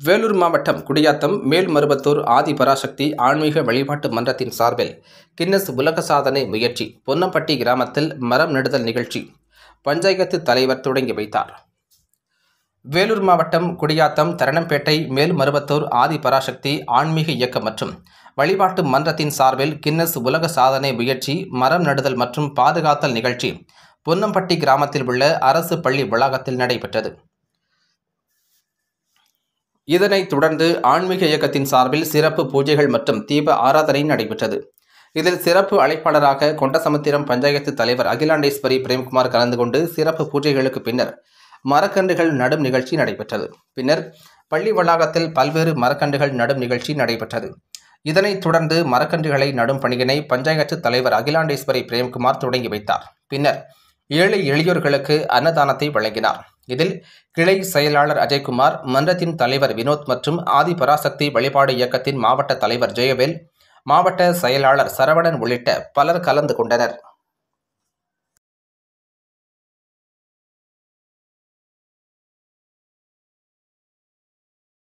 வேலூர் மாவட்டம் குடியாத்தம் மேல்மருவத்தூர் ஆதிபராசக்தி ஆன்மீக வழிபாட்டு மன்றத்தின் சார்பில் கின்னஸ் உலக சாதனை முயற்சி பொன்னம்பட்டி கிராமத்தில் மரம் நடுதல் நிகழ்ச்சி பஞ்சாயத்து தலைவர் தொடங்கி வைத்தார் வேலூர் மாவட்டம் குடியாத்தம் தரணம்பேட்டை மேல்மருவத்தூர் ஆதிபராசக்தி ஆன்மீக இயக்கம் மற்றும் வழிபாட்டு மன்றத்தின் சார்பில் கின்னஸ் உலக சாதனை முயற்சி மரம் நடுதல் மற்றும் பாதுகாத்தல் நிகழ்ச்சி பொன்னம்பட்டி கிராமத்தில் உள்ள அரசு பள்ளி வளாகத்தில் நடைபெற்றது இதனைத் தொடர்ந்து ஆன்மீக இயக்கத்தின் சார்பில் சிறப்பு பூஜைகள் மற்றும் தீப ஆராதனை நடைபெற்றது இதில் சிறப்பு அழைப்பாளராக கொண்டசமுத்திரம் பஞ்சாயத்து தலைவர் அகிலாண்டேஸ்வரி பிரேம்குமார் கலந்து கொண்டு சிறப்பு பூஜைகளுக்கு பின்னர் மரக்கன்றுகள் நடும் நிகழ்ச்சி நடைபெற்றது பின்னர் பள்ளி வளாகத்தில் பல்வேறு மரக்கன்றுகள் நடும் நிகழ்ச்சி நடைபெற்றது இதனைத் தொடர்ந்து மரக்கன்றுகளை நடும் பணியினை பஞ்சாயத்து தலைவர் அகிலாண்டேஸ்வரி பிரேம்குமார் தொடங்கி வைத்தார் பின்னர் ஏழை எளியோர்களுக்கு அன்னதானத்தை வழங்கினார் இதில் கிளை செயலாளர் அஜய்குமார் மன்றத்தின் தலைவர் வினோத் மற்றும் ஆதிபராசக்தி வழிபாடு இயக்கத்தின் மாவட்ட தலைவர் ஜெயவேல் மாவட்ட செயலாளர் சரவணன் உள்ளிட்ட பலர் கலந்து கொண்டனர்